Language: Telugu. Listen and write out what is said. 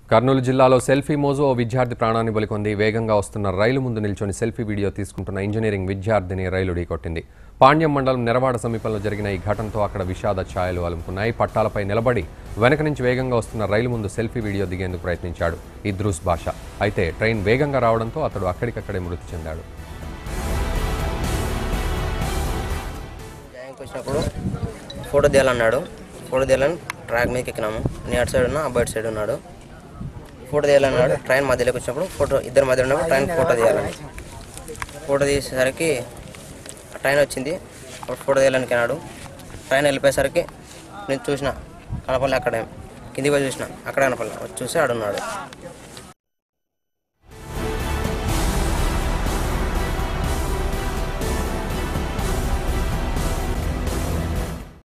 కర్నూలు జిల్లాలో సెల్ఫీ మోజు ఓ విద్యార్థి ప్రాణాన్ని బలికొంది వేగంగా వస్తున్న రైలు ముందు నిల్చొని సెల్ఫీ వీడియో తీసుకుంటున్న ఇంజనీరింగ్ విద్యార్థిని రైలు ఢీకొట్టింది పాండ్యం మండలం నెరవాడ సమీపంలో జరిగిన ఈ ఘటనతో అక్కడ విషాద ఛాయలు అలుముకున్నాయి పట్టాలపై నిలబడి వెనక నుంచి వేగంగా వస్తున్న రైలు ముందు సెల్ఫీ వీడియో దిగేందుకు ప్రయత్నించాడు ఇద్రూస్ భాష అయితే ట్రైన్ వేగంగా రావడంతో అతడు అక్కడికక్కడే మృతి చెందాడు జాయింగ్కి వచ్చినప్పుడు ఫోటో తీయాలన్నాడు ఫోటో తీయాలని ట్రాక్ మీదకి ఎక్కినాము నేను అటు సైడ్ ఉన్నా అబ్బాయి ఇటు సైడ్ ఉన్నాడు ఫోటో తీయాలన్నాడు ట్రైన్ మధ్యలోకి వచ్చినప్పుడు ఫోటో ఇద్దరు మధ్యలో ఉన్నప్పుడు ట్రైన్ ఫోటో తీయాలని ఫోటో తీసేసరికి ఆ ట్రైన్ వచ్చింది అప్పుడు ఫోటో తీయాలని అన్నాడు ట్రైన్ వెళ్ళిపోయేసరికి నేను చూసిన కనపల్లి అక్కడే కిందికి పోయి చూసిన అక్కడ కనపల్లి వచ్చి చూసి ఆడున్నాడు